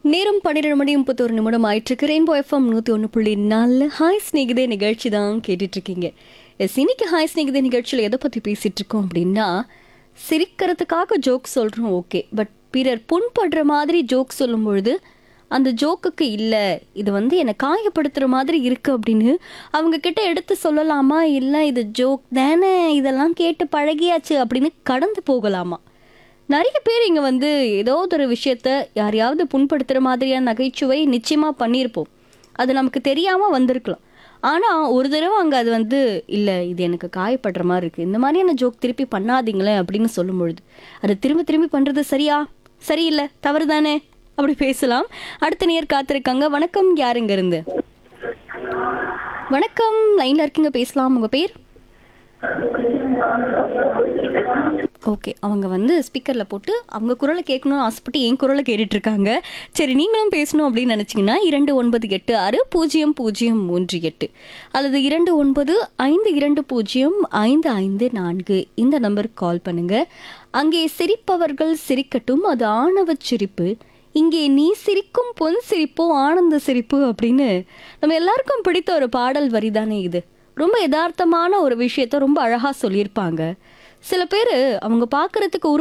நேரம் பன்னிரெண்டு மணி முப்பத்தொரு நிமிடம் ஆயிட்டிருக்கு ரெயின்போ எஃப்எம் நூற்றி ஒன்று புள்ளி நாலு ஹாய் ஸ்நேகிதே நிகழ்ச்சி தான் கேட்டுட்டு இருக்கீங்க எஸ் இன்னைக்கு ஹாய் ஸ்நேகிதே நிகழ்ச்சியில் எதை பற்றி பேசிட்டு இருக்கோம் அப்படின்னா சிரிக்கிறதுக்காக ஜோக் சொல்கிறோம் ஓகே பட் பிறர் புண்படுற மாதிரி ஜோக் சொல்லும் பொழுது அந்த ஜோக்குக்கு இல்லை இது வந்து என்னை காயப்படுத்துகிற மாதிரி இருக்கு அப்படின்னு அவங்க கிட்ட எடுத்து சொல்லலாமா இல்லை இது ஜோக் தானே இதெல்லாம் கேட்டு பழகியாச்சு அப்படின்னு கடந்து போகலாமா நிறைய பேர் இங்கே வந்து ஏதோ ஒரு விஷயத்த யாரையாவது புண்படுத்துகிற மாதிரியான நகைச்சுவை நிச்சயமாக பண்ணியிருப்போம் அது நமக்கு தெரியாமல் வந்திருக்கலாம் ஆனால் ஒரு தடவை அங்கே அது வந்து இல்லை இது எனக்கு காயப்படுற மாதிரி இருக்குது இந்த மாதிரியான ஜோக் திருப்பி பண்ணாதீங்களேன் அப்படின்னு சொல்லும் பொழுது அது திரும்ப திரும்பி பண்ணுறது சரியா சரியில்லை தவறு தானே அப்படி பேசலாம் அடுத்த நேர் காத்திருக்காங்க வணக்கம் யாருங்க இருந்து வணக்கம் லைனில் இருக்கீங்க பேசலாம் உங்கள் பேர் ஓகே அவங்க வந்து ஸ்பீக்கரில் போட்டு அவங்க குரலை கேட்கணும்னு ஆசைப்பட்டு என் குரலை கேட்டுட்டு இருக்காங்க சரி நீங்களும் பேசணும் அப்படின்னு நினச்சிங்கன்னா இரண்டு ஒன்பது எட்டு ஆறு பூஜ்ஜியம் பூஜ்ஜியம் மூன்று எட்டு அல்லது இரண்டு ஒன்பது ஐந்து இரண்டு பூஜ்ஜியம் ஐந்து ஐந்து நான்கு இந்த நம்பருக்கு கால் பண்ணுங்க அங்கே சிரிப்பவர்கள் சிரிக்கட்டும் அது ஆணவ சிரிப்பு இங்கே நீ சிரிக்கும் பொன் சிரிப்போ ஆனந்த சிரிப்பு அப்படின்னு நம்ம எல்லாருக்கும் பிடித்த ஒரு பாடல் வரி தானே இது ரொம்ப யதார்த்தமான ஒரு விஷயத்த ரொம்ப அழகாக சொல்லியிருப்பாங்க சில பேர் அவங்க பார்க்கறதுக்கு